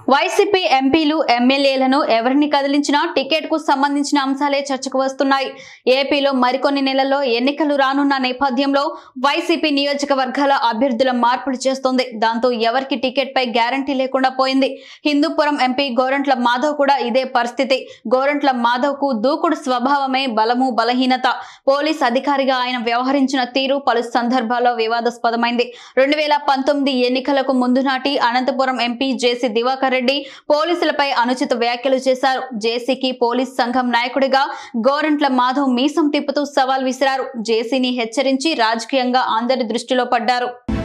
YCP ఎంపీలు ఎమ్మెల్యేలను ఎవరిని కదిలించినా టికెట్ కు సంబంధించిన అంశాలే చర్చకు వస్తున్నాయి ఏపీలో మరికొన్ని నెలల్లో ఎన్నికలు రానున్న నేపథ్యంలో వైసీపీ నియోజకవర్గాల అభ్యర్థుల మార్పులు చేస్తోంది దాంతో ఎవరికి టికెట్ పై గ్యారంటీ లేకుండా పోయింది హిందూపురం ఎంపీ గోరంట్ల మాధవ్ కూడా ఇదే పరిస్థితి గోరంట్ల మాధవ్ కు దూకుడు స్వభావమే బలము బలహీనత పోలీస్ అధికారిగా ఆయన వ్యవహరించిన తీరు పలు సందర్భాల్లో వివాదాస్పదమైంది రెండు వేల పంతొమ్మిది ఎన్నికలకు ముందు నాటి అనంతపురం ఎంపీ జేసీ దివాకర్ రెడ్డి పోలీసులపై అనుచిత వ్యాఖ్యలు చేశారు జేసీకి పోలీస్ సంఘం నాయకుడిగా గోరంట్ల మాధవ్ మీసం తిప్పుతూ సవాల్ విసిరారు జేసీని హెచ్చరించి రాజకీయంగా అందరి దృష్టిలో పడ్డారు